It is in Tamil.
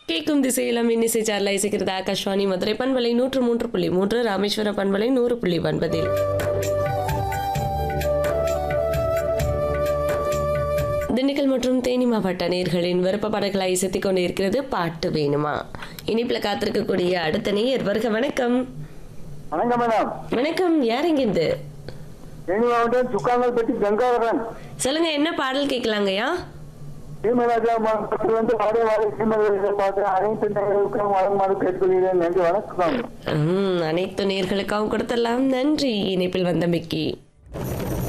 கேட்கும் திசையிலும் இன்னிசை சார்ல இசைக்கிறது ஆகாஷ்வாணி மதுரை பண்பலை நூற்று மூன்று புள்ளி மூன்று ராமேஸ்வரம் பண்பலை நூறு புள்ளி ஒன்பதில் திண்டுக்கல் மற்றும் தேனி மாவட்ட நேர்களின் விருப்ப பாடல்களை இசைத்துக் கொண்டிருக்கிறது பாட்டு வேணுமா இனிப்புல காத்திருக்கக்கூடிய அடுத்த நேயர் வருக வணக்கம் வணக்கம் மேடம் வணக்கம் யார் இங்கிருந்து தேனி மாவட்டம் சுக்காங்கல்பட்டி கங்காதரன் சொல்லுங்க என்ன பாடல் கேட்கலாங்கய்யா சீமராஜா மாவட்டத்தில் வந்து வாடகை வாடகை சீமராஜா பார்த்து அனைத்து நேர்களுக்கும் வழங்குமாறு கேட்டுக்கொள்கிறேன் நன்றி வணக்கம் ம், அனைத்து நேர்களுக்காகவும் கொடுத்தலாம் நன்றி இணைப்பில் வந்தமைக்கு